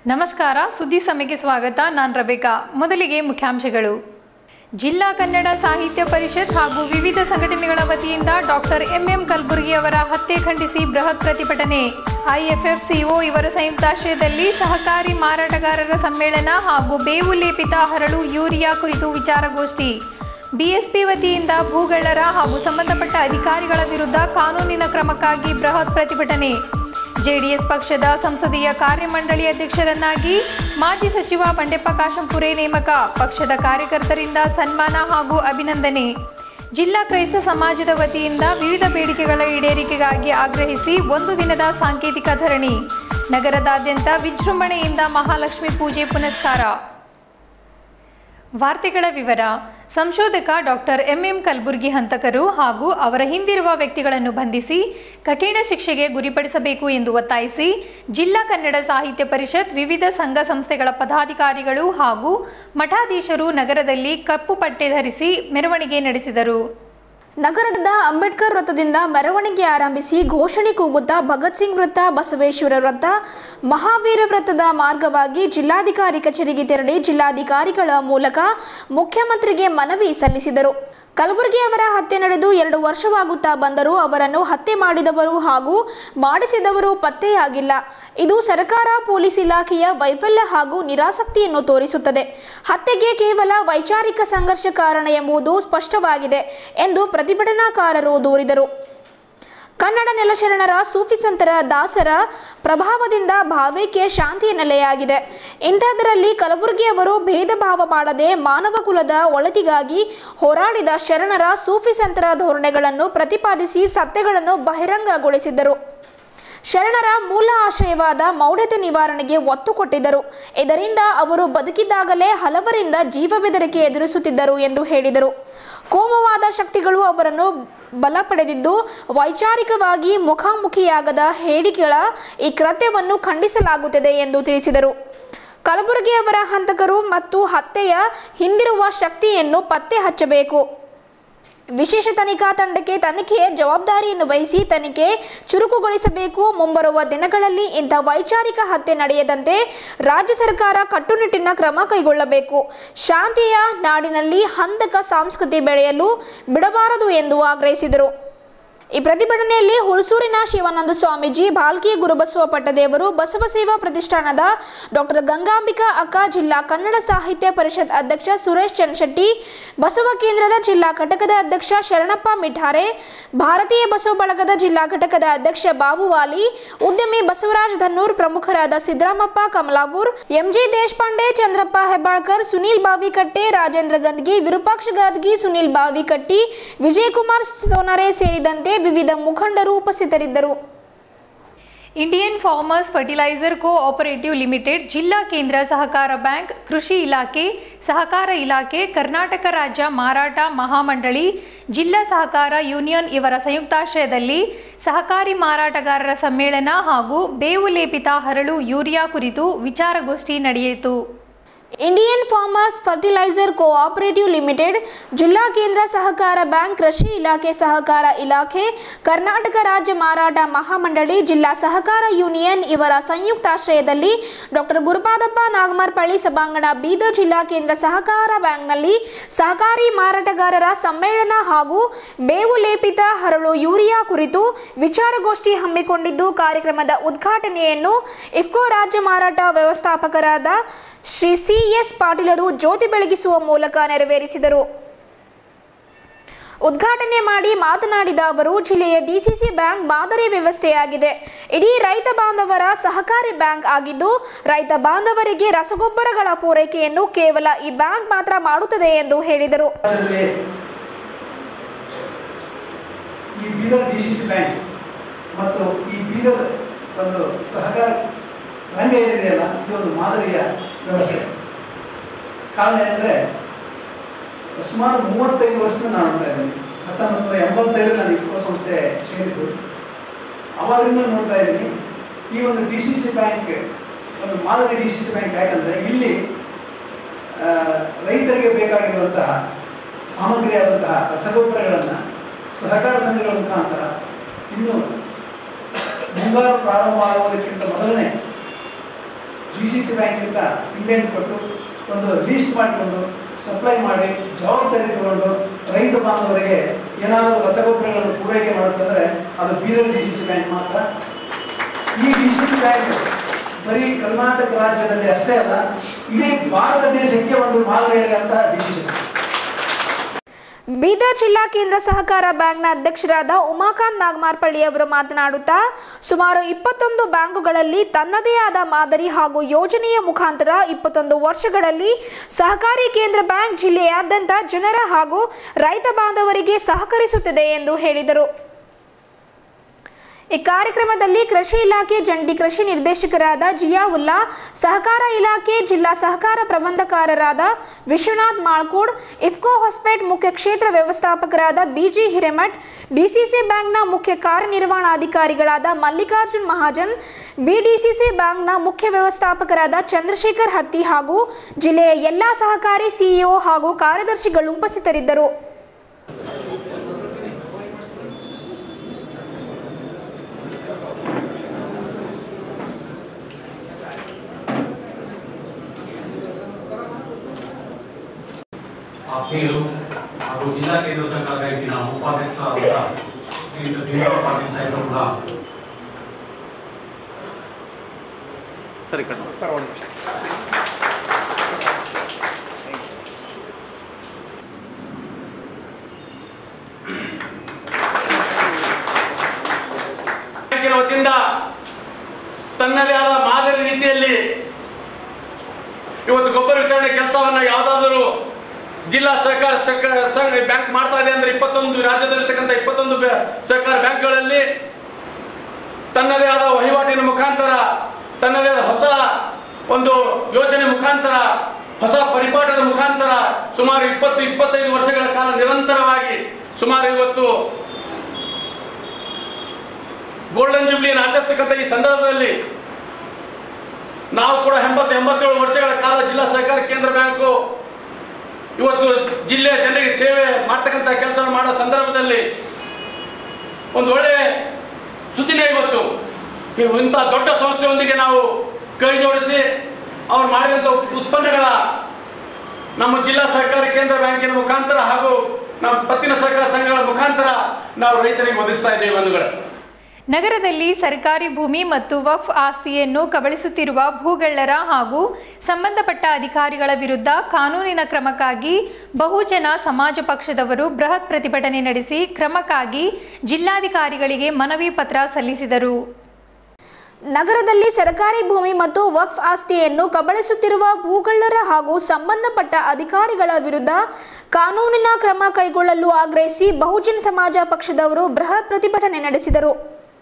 ನಮಸ್ಕಾರ ಸುದ್ದಿ ಸಮಯಕ್ಕೆ ಸ್ವಾಗತ ನಾನು ರಬೇಕಾ ಮೊದಲಿಗೆ ಮುಖ್ಯಾಂಶಗಳು ಜಿಲ್ಲಾ ಕನ್ನಡ ಸಾಹಿತ್ಯ ಪರಿಷತ್ ಹಾಗೂ ವಿವಿಧ ಸಂಘಟನೆಗಳ ವತಿಯಿಂದ ಡಾಕ್ಟರ್ ಎಂಎಂ ಕಲಬುರ್ಗಿ ಅವರ ಹತ್ಯೆ ಖಂಡಿಸಿ ಬೃಹತ್ ಪ್ರತಿಭಟನೆ ಐಎಫ್ಎಫ್ಸಿಒ ಇವರ ಸಂಯುಕ್ತಾಶ್ರಯದಲ್ಲಿ ಸಹಕಾರಿ ಮಾರಾಟಗಾರರ ಸಮ್ಮೇಳನ ಹಾಗೂ ಬೇವು ಲೇಪಿತ ಹರಳು ಯೂರಿಯಾ ಕುರಿತು ವಿಚಾರಗೋಷ್ಠಿ ಬಿಎಸ್ಪಿ ವತಿಯಿಂದ ಭೂಗಳ್ಳರ ಹಾಗೂ ಸಂಬಂಧಪಟ್ಟ ಅಧಿಕಾರಿಗಳ ವಿರುದ್ಧ ಕಾನೂನಿನ ಕ್ರಮಕ್ಕಾಗಿ ಬೃಹತ್ ಪ್ರತಿಭಟನೆ ಜೆಡಿಎಸ್ ಪಕ್ಷದ ಸಂಸದೀಯ ಕಾರ್ಯಮಂಡಳಿ ಅಧ್ಯಕ್ಷರನ್ನಾಗಿ ಮಾಜಿ ಸಚಿವ ಬಂಡೆಪ್ಪ ಕಾಶಂಪುರೆ ನೇಮಕ ಪಕ್ಷದ ಕಾರ್ಯಕರ್ತರಿಂದ ಸನ್ಮಾನ ಹಾಗೂ ಅಭಿನಂದನೆ ಜಿಲ್ಲಾ ಕ್ರೈಸ್ತ ಸಮಾಜದ ವತಿಯಿಂದ ವಿವಿಧ ಬೇಡಿಕೆಗಳ ಈಡೇರಿಕೆಗಾಗಿ ಆಗ್ರಹಿಸಿ ಒಂದು ದಿನದ ಸಾಂಕೇತಿಕ ಧರಣಿ ನಗರದಾದ್ಯಂತ ವಿಜೃಂಭಣೆಯಿಂದ ಮಹಾಲಕ್ಷ್ಮಿ ಪೂಜೆ ಪುನಸ್ಕಾರ ವಾರ್ತೆಗಳ ವಿವರ ಸಂಶೋಧಕ ಡಾಕ್ಟರ್ ಎಂಎಂ ಕಲಬುರ್ಗಿ ಹಂತಕರು ಹಾಗೂ ಅವರ ಹಿಂದಿರುವ ವ್ಯಕ್ತಿಗಳನ್ನು ಬಂಧಿಸಿ ಕಠಿಣ ಶಿಕ್ಷೆಗೆ ಗುರಿಪಡಿಸಬೇಕು ಎಂದು ಒತ್ತಾಯಿಸಿ ಜಿಲ್ಲಾ ಕನ್ನಡ ಸಾಹಿತ್ಯ ಪರಿಷತ್ ವಿವಿಧ ಸಂಘ ಸಂಸ್ಥೆಗಳ ಪದಾಧಿಕಾರಿಗಳು ಹಾಗೂ ಮಠಾಧೀಶರು ನಗರದಲ್ಲಿ ಕಪ್ಪು ಪಟ್ಟೆ ಧರಿಸಿ ಮೆರವಣಿಗೆ ನಡೆಸಿದರು ನಗರದ ಅಂಬೇಡ್ಕರ್ ವೃತ್ತದಿಂದ ಮೆರವಣಿಗೆ ಆರಂಭಿಸಿ ಘೋಷಣೆ ಕೂಗುತ್ತಾ ಭಗತ್ ಸಿಂಗ್ ವೃತ್ತ ಬಸವೇಶ್ವರ ವೃತ್ತ ಮಹಾವೀರ ವೃತ್ತದ ಮಾರ್ಗವಾಗಿ ಜಿಲ್ಲಾಧಿಕಾರಿ ಕಚೇರಿಗೆ ತೆರಳಿ ಜಿಲ್ಲಾಧಿಕಾರಿಗಳ ಮೂಲಕ ಮುಖ್ಯಮಂತ್ರಿಗೆ ಮನವಿ ಸಲ್ಲಿಸಿದರು ಕಲಬುರಗಿ ಅವರ ಹತ್ಯೆ ನಡೆದು ಎರಡು ವರ್ಷವಾಗುತ್ತಾ ಬಂದರೂ ಅವರನ್ನು ಹತ್ಯೆ ಮಾಡಿದವರು ಹಾಗೂ ಮಾಡಿಸಿದವರು ಪತ್ತೆಯಾಗಿಲ್ಲ ಇದು ಸರ್ಕಾರ ಪೊಲೀಸ್ ಇಲಾಖೆಯ ವೈಫಲ್ಯ ಹಾಗೂ ನಿರಾಸಕ್ತಿಯನ್ನು ತೋರಿಸುತ್ತದೆ ಹತ್ಯೆಗೆ ಕೇವಲ ವೈಚಾರಿಕ ಸಂಘರ್ಷ ಕಾರಣ ಎಂಬುದು ಸ್ಪಷ್ಟವಾಗಿದೆ ಎಂದು ಪ್ರತಿಭಟನಾಕಾರರು ದೂರಿದರು ಕನ್ನಡ ನೆಲಶರಣರ ಸೂಫಿ ಸಂತರ ದಾಸರ ಪ್ರಭಾವದಿಂದ ಭಾವೈಕ್ಯ ಶಾಂತಿಯ ನೆಲೆಯಾಗಿದೆ ಇಂಥದ್ದರಲ್ಲಿ ಕಲಬುರಗಿಯವರು ಭೇದ ಭಾವ ಮಾಡದೆ ಮಾನವ ಕುಲದ ಒಳತಿಗಾಗಿ ಹೋರಾಡಿದ ಶರಣರ ಸೂಫಿ ಸಂತರ ಧೋರಣೆಗಳನ್ನು ಪ್ರತಿಪಾದಿಸಿ ಸತ್ಯಗಳನ್ನು ಬಹಿರಂಗಗೊಳಿಸಿದ್ದರು ಶರಣರ ಮೂಲ ಆಶಯವಾದ ಮೌಢ್ಯತೆ ನಿವಾರಣೆಗೆ ಒತ್ತು ಕೊಟ್ಟಿದ್ದರು ಇದರಿಂದ ಅವರು ಬದುಕಿದ್ದಾಗಲೇ ಹಲವರಿಂದ ಜೀವ ಬೆದರಿಕೆ ಎದುರಿಸುತ್ತಿದ್ದರು ಎಂದು ಹೇಳಿದರು ಕೋಮುವಾದ ಶಕ್ತಿಗಳು ಅವರನ್ನು ಬಲ ಪಡೆದಿದ್ದು ವೈಚಾರಿಕವಾಗಿ ಮುಖಾಮುಖಿಯಾಗದ ಹೇಳಿಕೆಗಳ ಈ ಕೃತ್ಯವನ್ನು ಖಂಡಿಸಲಾಗುತ್ತದೆ ಎಂದು ತಿಳಿಸಿದರು ಕಲಬುರಗಿ ಅವರ ಹಂತಕರು ಮತ್ತು ಹತ್ಯೆಯ ಹಿಂದಿರುವ ಶಕ್ತಿಯನ್ನು ಪತ್ತೆ ಹಚ್ಚಬೇಕು ವಿಶೇಷ ತನಿಖಾ ತಂಡಕ್ಕೆ ತನಿಖೆಯ ಜವಾಬ್ದಾರಿಯನ್ನು ವಹಿಸಿ ತನಿಖೆ ಚುರುಕುಗೊಳಿಸಬೇಕು ಮುಂಬರುವ ದಿನಗಳಲ್ಲಿ ಇಂಥ ವೈಚಾರಿಕ ಹತ್ಯೆ ನಡೆಯದಂತೆ ರಾಜ್ಯ ಸರ್ಕಾರ ಕಟ್ಟುನಿಟ್ಟಿನ ಕ್ರಮ ಕೈಗೊಳ್ಳಬೇಕು ಶಾಂತಿಯ ನಾಡಿನಲ್ಲಿ ಹಂತಕ ಸಂಸ್ಕೃತಿ ಬೆಳೆಯಲು ಬಿಡಬಾರದು ಎಂದು ಆಗ್ರಹಿಸಿದರು ಈ ಪ್ರತಿಭಟನೆಯಲ್ಲಿ ಹುಣಸೂರಿನ ಶಿವಾನಂದ ಸ್ವಾಮೀಜಿ ಬಾಲ್ಕಿ ಗುರುಬಸವ ಪಟ್ಟದೇವರು ಬಸವ ಸೇವಾ ಪ್ರತಿಷ್ಠಾನದ ಡಾಕ್ಟರ್ ಗಂಗಾಂಬಿಕಾ ಅಕ್ಕ ಜಿಲ್ಲಾ ಕನ್ನಡ ಸಾಹಿತ್ಯ ಪರಿಷತ್ ಅಧ್ಯಕ್ಷ ಸುರೇಶ್ ಚನ್ಶೆಟ್ಟಿ ಬಸವ ಕೇಂದ್ರದ ಜಿಲ್ಲಾ ಘಟಕದ ಅಧ್ಯಕ್ಷ ಶರಣಪ್ಪ ಮಿಠಾರೆ ಭಾರತೀಯ ಬಸವ ಬಳಗದ ಜಿಲ್ಲಾ ಘಟಕದ ಅಧ್ಯಕ್ಷ ಬಾಬುವಾಲಿ ಉದ್ಯಮಿ ಬಸವರಾಜ್ ಧನ್ನೂರ್ ಪ್ರಮುಖರಾದ ಸಿದ್ದರಾಮಪ್ಪ ಕಮಲಾಪುರ್ ಎಂಜಿ ದೇಶಪಾಂಡೆ ಚಂದ್ರಪ್ಪ ಹೆಬ್ಬಾಳ್ಕರ್ ಸುನೀಲ್ ಬಾವಿಕಟ್ಟೆ ರಾಜೇಂದ್ರ ಗಂದ್ಗಿ ವಿರೂಪಾಕ್ಷ ಗದ್ಗಿ ಸುನೀಲ್ ಬಾವಿಕಟ್ಟಿ ವಿಜಯಕುಮಾರ್ ಸೋನರೆ ಸೇರಿದಂತೆ ವಿವಿಧ ಮುಖಂಡರು ಉಪಸ್ಥಿತರಿದ್ದರು Indian farmers fertiliser cooperative limited ಜಿಲ್ಲಾ ಕೇಂದ್ರ ಸಹಕಾರ ಬ್ಯಾಂಕ್ ಕೃಷಿ ಇಲಾಖೆ ಸಹಕಾರ ಇಲಾಖೆ ಕರ್ನಾಟಕ ರಾಜ್ಯ ಮಾರಾಟ ಮಹಾಮಂಡಳಿ ಜಿಲ್ಲಾ ಸಹಕಾರ ಯೂನಿಯನ್ ಇವರ ಸಂಯುಕ್ತಾಶ್ರಯದಲ್ಲಿ ಸಹಕಾರಿ ಮಾರಾಟಗಾರರ ಸಮ್ಮೇಳನ ಹಾಗೂ ಬೇವು ಲೇಪಿತ ಹರಳು ಯೂರಿಯಾ ಕುರಿತು ವಿಚಾರಗೋಷ್ಠಿ ನಡೆಯಿತು Indian farmers fertiliser cooperative limited ಜಿಲ್ಲಾ ಕೇಂದ್ರ ಸಹಕಾರ ಬ್ಯಾಂಕ್ ಕೃಷಿ ಇಲಾಖೆ ಸಹಕಾರ ಇಲಾಖೆ ಕರ್ನಾಟಕ ರಾಜ್ಯ ಮಾರಾಟ ಮಹಾಮಂಡಳಿ ಜಿಲ್ಲಾ ಸಹಕಾರ ಯೂನಿಯನ್ ಇವರ ಸಂಯುಕ್ತಾಶ್ರಯದಲ್ಲಿ ಡಾಕ್ಟರ್ ಗುರುಪಾದಪ್ಪ ನಾಗಮರ್ಪಳ್ಳಿ ಸಭಾಂಗಣ ಬೀದರ್ ಜಿಲ್ಲಾ ಕೇಂದ್ರ ಸಹಕಾರ ಬ್ಯಾಂಕ್ನಲ್ಲಿ ಸಹಕಾರಿ ಮಾರಾಟಗಾರರ ಸಮ್ಮೇಳನ ಹಾಗೂ ಬೇವು ಲೇಪಿತ ಹರಳು ಯೂರಿಯಾ ಕುರಿತು ವಿಚಾರಗೋಷ್ಠಿ ಹಮ್ಮಿಕೊಂಡಿದ್ದು ಕಾರ್ಯಕ್ರಮದ ಉದ್ಘಾಟನೆಯನ್ನು ಇಫ್ಕೋ ರಾಜ್ಯ ಮಾರಾಟ ವ್ಯವಸ್ಥಾಪಕರಾದ ಶ್ರೀ ಸಿ ಎಸ್ ಪಾಟೀಲರು ಜ್ಯೋತಿ ಬೆಳಗಿಸುವ ಮೂಲಕ ನೆರವೇರಿಸಿದರು ಉದ್ಘಾಟನೆ ಮಾಡಿ ಮಾತನಾಡಿದ ಅವರು ಜಿಲ್ಲೆಯ ಡಿಸಿಸಿ ಬ್ಯಾಂಕ್ ಮಾದರಿ ವ್ಯವಸ್ಥೆಯಾಗಿದೆ ಇಡೀ ರೈತ ಬಾಂಧವರ ಸಹಕಾರಿ ಬ್ಯಾಂಕ್ ಆಗಿದ್ದು ರೈತ ಬಾಂಧವರಿಗೆ ರಸಗೊಬ್ಬರಗಳ ಪೂರೈಕೆಯನ್ನು ಕೇವಲ ಈ ಬ್ಯಾಂಕ್ ಮಾತ್ರ ಮಾಡುತ್ತದೆ ಎಂದು ಹೇಳಿದರು ರಾಜ್ಯದಲ್ಲಿ ಈ Bidar D C C bank ಮತ್ತು ಈ ಬೀದರ್ ಒಂದು ಸಹಕಾರ ರಂಗ ಏನಿದೆಯಲ್ಲ ಇದು ಒಂದು ಮಾದರಿಯ ವ್ಯವಸ್ಥೆ ಕಾರಣ ಏನೆಂದರೆ ಸುಮಾರು ಮೂವತ್ತೈದು ವರ್ಷದಿಂದ ನಾನು ನೋಡ್ತಾ ಇದ್ದೀನಿ ಹತ್ತೊಂಬತ್ತು ನೂರ ಎಂಬತ್ತೈದರಲ್ಲಿ ನಾನು ಇಫ್ಕೋ ಸಂಸ್ಥೆ ಸೇರಿದ್ದು ಅವಾಗಿಂದ ನೋಡ್ತಾ ಇದ್ದೀನಿ ಈ ಒಂದು ಡಿ ಸಿ ಸಿ ಬ್ಯಾಂಕ್ ಒಂದು ಮಾದರಿ ಡಿ ಸಿ ಸಿ ಬ್ಯಾಂಕ್ ಯಾಕಂದರೆ ಇಲ್ಲಿ ಆ, ರೈತರಿಗೆ ಬೇಕಾಗಿರುವಂತಹ ಸಾಮಗ್ರಿಯಾದಂತಹ ರಸಗೊಬ್ಬರಗಳನ್ನು ಸಹಕಾರ ಸಂಘಗಳ ಮುಖಾಂತರ ಇನ್ನು ಮುಂಗಾರು ಪ್ರಾರಂಭ ಆಗುವುದಕ್ಕಿಂತ ಮೊದಲನೇ ಡಿ ಸಿ ಸಿ ಬ್ಯಾಂಕಿಂದ ಇಂಡೆಂಟ್ ಕೊಟ್ಟು ಒಂದು ಲೀಸ್ಟ್ ಮಾಡಿಕೊಂಡು ಸಪ್ಲೈ ಮಾಡಿ ಜವಾಬ್ದಾರಿ ತಗೊಂಡು ರೈತ ಬಾಂಧವರಿಗೆ ಏನಾದರೂ ರಸಗೊಬ್ಬರಗಳನ್ನು ಪೂರೈಕೆ ಮಾಡುತ್ತಂದ್ರೆ ಅದು Bidar D C C bank ಮಾತ್ರ ಈ ಡಿ ಸಿ ಸಿ ಬ್ಯಾಂಕ್ ಬರೀ ಕರ್ನಾಟಕ ರಾಜ್ಯದಲ್ಲಿ ಅಷ್ಟೇ ಅಲ್ಲ ಇಡೀ ಭಾರತ ದೇಶಕ್ಕೆ ಒಂದು ಮಾದರಿಯಾದಂತಹ D C C bank Bidar ಜಿಲ್ಲಾ ಕೇಂದ್ರ ಸಹಕಾರ ಬ್ಯಾಂಕ್ನ ಅಧ್ಯಕ್ಷರಾದ ಉಮಾಕಾಂತ್ ನಾಗಮಾರ್ಪಳ್ಳಿ ಅವರು ಮಾತನಾಡುತ್ತಾ ಸುಮಾರು ಇಪ್ಪತ್ತೊಂದು ಬ್ಯಾಂಕುಗಳಲ್ಲಿ ತನ್ನದೇ ಆದ ಮಾದರಿ ಹಾಗೂ ಯೋಜನೆಯ ಮುಖಾಂತರ ಇಪ್ಪತ್ತೊಂದು ವರ್ಷಗಳಲ್ಲಿ ಸಹಕಾರಿ ಕೇಂದ್ರ ಬ್ಯಾಂಕ್ ಜಿಲ್ಲೆಯಾದ್ಯಂತ ಜನರ ಹಾಗೂ ರೈತ ಬಾಂಧವರಿಗೆ ಸಹಕರಿಸುತ್ತಿದೆ ಎಂದು ಹೇಳಿದರು ಈ ಕಾರ್ಯಕ್ರಮದಲ್ಲಿ ಕೃಷಿ ಇಲಾಖೆ ಜಂಟಿ ಕೃಷಿ ನಿರ್ದೇಶಕರಾದ ಜಿಯಾವುಲ್ಲಾ ಸಹಕಾರ ಇಲಾಖೆ ಜಿಲ್ಲಾ ಸಹಕಾರ ಪ್ರಬಂಧಕಾರರಾದ ವಿಶ್ವನಾಥ್ ಮಾಳ್ಕೂಡ್ ಇಫ್ಕೋ ಹಾಸ್ಪೇಟ್ ಮುಖ್ಯ ಕ್ಷೇತ್ರ ವ್ಯವಸ್ಥಾಪಕರಾದ ಬಿಜಿ ಹಿರೇಮಠ್ ಡಿಸಿಸಿ ಬ್ಯಾಂಕ್ನ ಮುಖ್ಯ ಕಾರ್ಯನಿರ್ವಹಣಾಧಿಕಾರಿಗಳಾದ ಮಲ್ಲಿಕಾರ್ಜುನ್ ಮಹಾಜನ್ ಬಿಡಿಸಿಸಿ ಬ್ಯಾಂಕ್ನ ಮುಖ್ಯ ವ್ಯವಸ್ಥಾಪಕರಾದ ಚಂದ್ರಶೇಖರ್ ಹತ್ತಿ ಹಾಗೂ ಜಿಲ್ಲೆಯ ಎಲ್ಲಾ ಸಹಕಾರಿ ಸಿಇಒ ಹಾಗೂ ಕಾರ್ಯದರ್ಶಿಗಳು ಉಪಸ್ಥಿತರಿದ್ದರು ಆತ್ಮೀಯರು ಹಾಗೂ ಜಿಲ್ಲಾ ಕೇಂದ್ರ ಸರ್ಕಾರ ಬ್ಯಾಂಕಿನ ಉಪಾಧ್ಯಕ್ಷರಾದ ಶ್ರೀಯುತ ಭೀಮರಾವ್ ಪಾಟೀಲ್ ಸಾಹೇಬರು ಕೂಡ ಸರಿ ಕಣ ಸರ್ ಒಂದು ನಿಮಿಷ ಬ್ಯಾಂಕಿನ ವತಿಯಿಂದ ತನ್ನದೇ ಆದ ಮಾದರಿ ರೀತಿಯಲ್ಲಿ ಇವತ್ತು ಗೊಬ್ಬರ ವಿತರಣೆ ಕೆಲಸವನ್ನ ಯಾವುದಾದರೂ ಜಿಲ್ಲಾ ಸಹಕಾರ ಸಹಕಾರ ಸಂಘ ಬ್ಯಾಂಕ್ ಮಾಡ್ತಾ ಇದೆ ಅಂದ್ರೆ ಇಪ್ಪತ್ತೊಂದು ರಾಜ್ಯದಲ್ಲಿರ್ತಕ್ಕಂಥ ಇಪ್ಪತ್ತೊಂದು ಬ್ಯಾ- ಸಹಕಾರ ಬ್ಯಾಂಕ್ಗಳಲ್ಲಿ ತನ್ನದೇ ಆದ ವಹಿವಾಟಿನ ಮುಖಾಂತರ ತನ್ನದೇ ಆದ ಹೊಸ ಒಂದು ಯೋಜನೆ ಮುಖಾಂತರ ಹೊಸ ಪರಿಪಾಠದ ಮುಖಾಂತರ ಸುಮಾರು ಇಪ್ಪತ್ತು ಇಪ್ಪತ್ತೈದು ವರ್ಷಗಳ ಕಾಲ ನಿರಂತರವಾಗಿ ಸುಮಾರು ಇವತ್ತು ಗೋಲ್ಡನ್ ಜೂಬ್ಲಿಯನ್ನು ಆಚರಿಸ್ತಕ್ಕಂಥ ಈ ಸಂದರ್ಭದಲ್ಲಿ ನಾವು ಕೂಡ ಎಂಬತ್ತು ಎಂಬತ್ತೇಳು ವರ್ಷಗಳ ಕಾಲ ಜಿಲ್ಲಾ ಸಹಕಾರ ಕೇಂದ್ರ ಬ್ಯಾಂಕು ಇವತ್ತು ಜಿಲ್ಲೆಯ ಜನರಿಗೆ ಸೇವೆ ಮಾಡ್ತಕ್ಕಂಥ ಕೆಲಸ ಮಾಡೋ ಸಂದರ್ಭದಲ್ಲಿ ಒಂದು ಒಳ್ಳೆ ಸುದ್ದಿನೇ ಇವತ್ತು ಇವ್ ಇಂಥ ದೊಡ್ಡ ಸಂಸ್ಥೆಯೊಂದಿಗೆ ನಾವು ಕೈ ಜೋಡಿಸಿ ಅವ್ರು ಮಾಡಿದಂಥ ಉತ್ಪನ್ನಗಳ ನಮ್ಮ ಜಿಲ್ಲಾ ಸಹಕಾರಿ ಕೇಂದ್ರ ಬ್ಯಾಂಕಿನ ಮುಖಾಂತರ ಹಾಗೂ ನಮ್ಮ ಪತ್ತಿನ ಸಹಕಾರ ಸಂಘಗಳ ಮುಖಾಂತರ ನಾವು ರೈತರಿಗೆ ಒದಗಿಸ್ತಾ ಇದ್ದೇವೆ ಬಂಧುಗಳೇ ನಗರದಲ್ಲಿ ಸರ್ಕಾರಿ ಭೂಮಿ ಮತ್ತು ವಫ್ ಆಸ್ತಿಯನ್ನು ಕಬಳಿಸುತ್ತಿರುವ ಭೂಗಳ್ಳರ ಹಾಗೂ ಸಂಬಂಧಪಟ್ಟ ಅಧಿಕಾರಿಗಳ ವಿರುದ್ಧ ಕಾನೂನಿನ ಕ್ರಮಕ್ಕಾಗಿ ಬಹುಜನ ಸಮಾಜ ಪಕ್ಷದವರು ಬೃಹತ್ ಪ್ರತಿಭಟನೆ ನಡೆಸಿ ಕ್ರಮಕ್ಕಾಗಿ ಜಿಲ್ಲಾಧಿಕಾರಿಗಳಿಗೆ ಮನವಿ ಪತ್ರ ಸಲ್ಲಿಸಿದರು ನಗರದಲ್ಲಿ ಸರ್ಕಾರಿ ಭೂಮಿ ಮತ್ತು ವಕ್ಫ್ ಆಸ್ತಿಯನ್ನು ಕಬಳಿಸುತ್ತಿರುವ ಭೂಗಳ್ಳರ ಹಾಗೂ ಸಂಬಂಧಪಟ್ಟ ಅಧಿಕಾರಿಗಳ ವಿರುದ್ಧ ಕಾನೂನಿನ ಕ್ರಮ ಕೈಗೊಳ್ಳಲು ಆಗ್ರಹಿಸಿ ಬಹುಜನ್ ಸಮಾಜ ಪಕ್ಷದವರು ಬೃಹತ್ ಪ್ರತಿಭಟನೆ ನಡೆಸಿದರು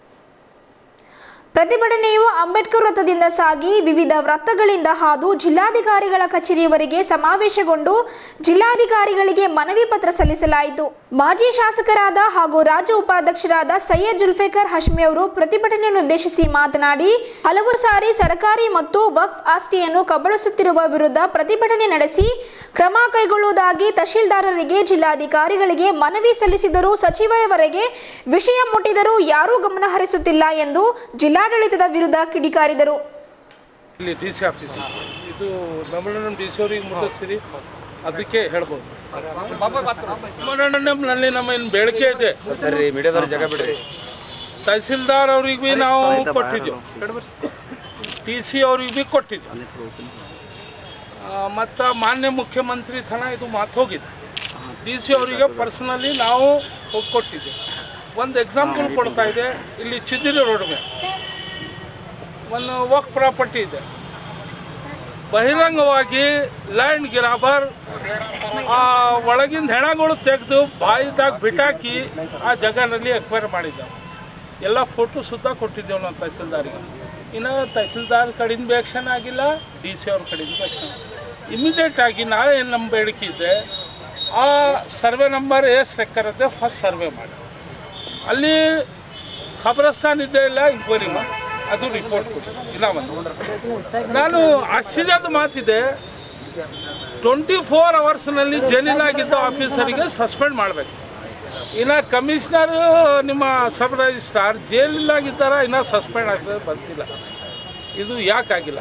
ಪ್ರತಿಭಟನೆಯು ಅಂಬೇಡ್ಕರ್ ವೃತ್ತದಿಂದ ಸಾಗಿ ವಿವಿಧ ವೃತ್ತಗಳಿಂದ ಹಾದು ಜಿಲ್ಲಾಧಿಕಾರಿಗಳ ಕಚೇರಿಯವರೆಗೆ ಸಮಾವೇಶಗೊಂಡು ಜಿಲ್ಲಾಧಿಕಾರಿಗಳಿಗೆ ಮನವಿ ಪತ್ರ ಸಲ್ಲಿಸಲಾಯಿತು ಮಾಜಿ ಶಾಸಕರಾದ ಹಾಗೂ ರಾಜ್ಯ ಉಪಾಧ್ಯಕ್ಷರಾದ ಸೈಯದ್ ಜುಲ್ಫೇಕರ್ ಹಶ್ಮಿ ಅವರು ಪ್ರತಿಭಟನೆಯನ್ನು ಉದ್ದೇಶಿಸಿ ಮಾತನಾಡಿ ಹಲವು ಸಾರಿ ಸರ್ಕಾರಿ ಮತ್ತು ವಕ್ಫ್ ಆಸ್ತಿಯನ್ನು ಕಬಳಿಸುತ್ತಿರುವ ವಿರುದ್ಧ ಪ್ರತಿಭಟನೆ ನಡೆಸಿ ಕ್ರಮ ಕೈಗೊಳ್ಳುವುದಾಗಿ ತಹಶೀಲ್ದಾರರಿಗೆ ಜಿಲ್ಲಾಧಿಕಾರಿಗಳಿಗೆ ಮನವಿ ಸಲ್ಲಿಸಿದರೂ ಸಚಿವರವರೆಗೆ ವಿಷಯ ಮುಟ್ಟಿದರೂ ಯಾರೂ ಗಮನ ಹರಿಸುತ್ತಿಲ್ಲ ಎಂದು ಜಿಲ್ಲಾಡಳಿತದ ವಿರುದ್ಧ ಕಿಡಿಕಾರಿದರು ಇಲ್ಲಿ ಡಿ ಸಿ ಆಫೀಸ್ ಇದು ಮೆಮೊರಂಡಮ್ ಡಿ ಸಿ ಅವ್ರಿಗೆ ಮುಟ್ಟಿಸ್ತೀರಿ ಅದಕ್ಕೆ ಹೇಳ್ಬೋದು ಮೆಮೊರಂಡಮ್ನಲ್ಲಿ ನಮ್ಮ ಏನು ಬೇಡಿಕೆ ಇದೆ ಸರಿ ಮೀಡಿಯಾದವ್ರ ಜಾಗ ಬಿಡ್ರಿ ತಹಸೀಲ್ದಾರ್ ಅವ್ರಿಗೆ ಭೀ ನಾವು ಕೊಟ್ಟಿದ್ದೀವಿ ಟಿ ಸಿ ಅವ್ರಿಗೆ ಭೀ ಕೊಟ್ಟಿದ್ದೀವಿ ಮತ್ತು ಮಾನ್ಯ ಮುಖ್ಯಮಂತ್ರಿ ತನ ಇದು ಮಾತು ಹೋಗಿದೆ ಡಿ ಸಿ ಅವರಿಗೆ ಪರ್ಸನಲಿ ನಾವು ಹೋಗಿ ಕೊಟ್ಟಿದ್ದೀವಿ ಒಂದು ಎಕ್ಸಾಂಪಲ್ ಕೊಡ್ತಾ ಇದೆ ಇಲ್ಲಿ ಚಿದ್ದಿರಿ ರೋಡ್ ಮೇಲೆ ಒಂದು ವರ್ಕ್ ಪ್ರಾಪರ್ಟಿ ಇದೆ ಬಹಿರಂಗವಾಗಿ ಲ್ಯಾಂಡ್ ಗಿರಾಬರ್ ಆ ಒಳಗಿಂದ ಹೆಣಗಳು ತೆಗೆದು ಬಾಯಿದಾಗ ಬಿಟಾಕಿ ಆ ಜಾಗನಲ್ಲಿ ಎಕ್ವೈರ್ ಮಾಡಿದ್ದಾವೆ ಎಲ್ಲ ಫೋಟೋ ಸುತ್ತ ಕೊಟ್ಟಿದ್ದೇವೆ ನಾವು ತಹಸೀಲ್ದಾರಿಗೆ ಇನ್ನು ತಹಸೀಲ್ದಾರ್ ಕಡೆಯಿಂದ ಭೀ ಆ್ಯಕ್ಷನ್ ಆಗಿಲ್ಲ ಡಿ ಸಿ ಅವ್ರ ಕಡೆಯಿಂದ ಭೀ ಆ್ಯಕ್ಷನ್ ಇಮಿಡಿಯೇಟ್ ಆಗಿ ನಾಳೆ ಏನು ನಮ್ಮ ಬೇಡಿಕೆ ಇದೆ ಆ ಸರ್ವೆ ನಂಬರ್ ಎಷ್ಟು ಲೆಕ್ಕರತ್ತೆ ಫಸ್ಟ್ ಸರ್ವೆ ಮಾಡಿ ಅಲ್ಲಿ ಖಬರಸ್ತಾನ್ ಇದೆ ಇಲ್ಲ ಎಂಕ್ವೈರಿ ಮಾಡಿ ಅದು ರಿಪೋರ್ಟ್ ಕೊಡಿ ಇಲ್ಲ ಒಂದು ನಾನು ಆಶ್ಚರ್ಯದ ಮಾತಿದೆ ಟ್ವೆಂಟಿ ಫೋರ್ ಅವರ್ಸ್ನಲ್ಲಿ ಜೈಲಿನಾಗಿದ್ದ ಆಫೀಸರಿಗೆ ಸಸ್ಪೆಂಡ್ ಮಾಡಬೇಕು ಇನ್ನು ಕಮಿಷನರ್ ನಿಮ್ಮ ಸಬ್ ರಿಜಿಸ್ಟ್ರಾರ್ ಜೈಲಿನಾಗಿದ್ದಾರ ಇನ್ನೂ ಸಸ್ಪೆಂಡ್ ಆಗ್ತದೆ ಬಂದಿಲ್ಲ ಇದು ಯಾಕಾಗಿಲ್ಲ